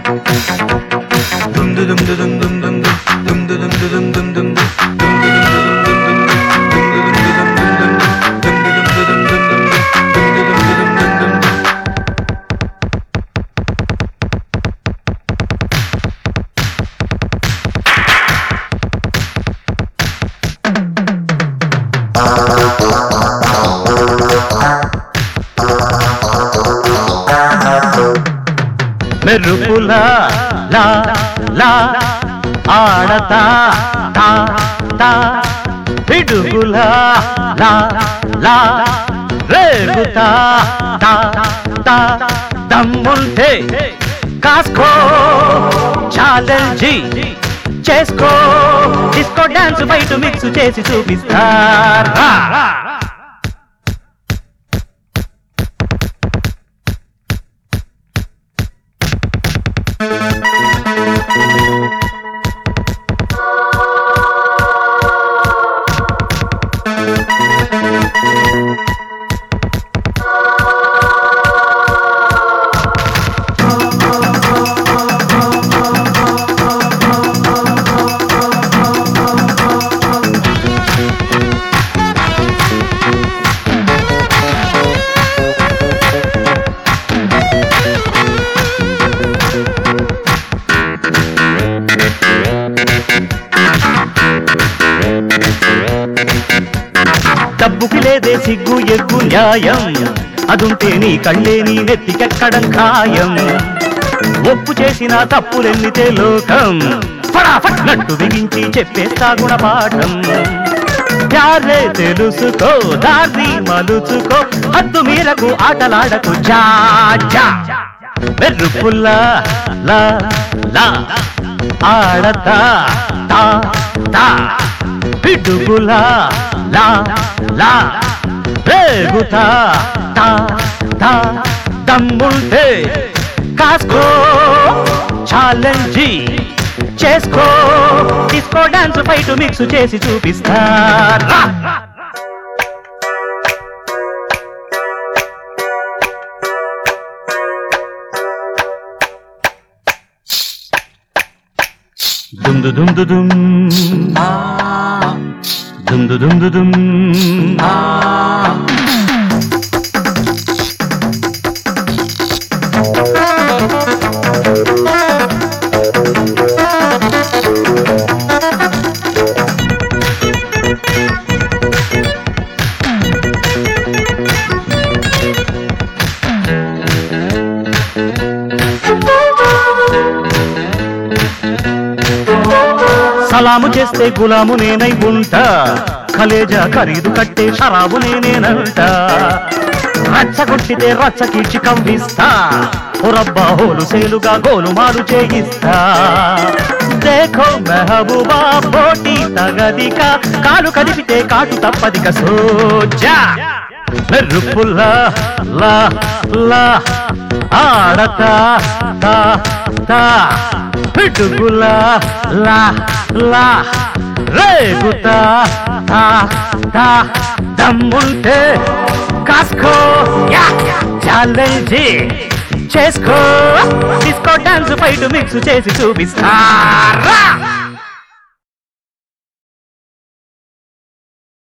మెరుపులా లా లా ఆడతా తా తా పిడుగులా లా లా రేగుతా తా తా దమ్ముంటే కాసుకో ఛాలెంజీ చేసుకో డిస్కో డాన్స్ బయట మిక్స్ చేసి చూపిస్తారా డబ్బుకి లేదే సిగ్గు ఎగ్గు న్యాయం అదుంటే నీ కళ్ళే నీ నెత్తికెక్కడం ఖాయం ఒప్పు చేసిన తప్పులెన్నితే లోకం ఫటాఫట్ నట్టు బిగించి చెప్పేస్తా గుణపాఠం ప్యారే తెలుసుకో దారి మలుచుకో హద్దు మీరకు ఆటలాడకు జా జా మెరుపుల్లా లా లా ఆడతా తా తా పిడుగులా లా లా రేగుతా తా తా దమ్ముంటే కాసుకో ఛాలెంజీ చేసుకో డిస్కో డాన్స్ ఫైట్ మిక్స్ చేసి చూపిస్తారా దుమ్ దు దుమ్ దు దుమ్ దుమ్ దు దుమ్ దు దుమ్ సలాము చేస్తే గులాము నేనై ఉంటా కలేజా ఖరీదు కట్టే షరాబు నేనేనంట రచ్చగొట్టితే రచ్చ కీడ్చి కవ్విస్తా పురబ్బా హోలు సేలుగా గోలుమాలు చేయిస్తా దేఖో మెహబూబా పోటీ తగదిక కాలు కదిపితే కాటు తప్పదిక సోజా మెరుపుల్లా లా లా ఆడతా తా తా పిడుగులా లా లా రేగుతా తా తా దమ్ముంటే కాసుకో యా ఛాలెంజీ చేసుకో డిస్కో డాన్స్ ఫైట్ మిక్స్ చేసి చూపిస్తారా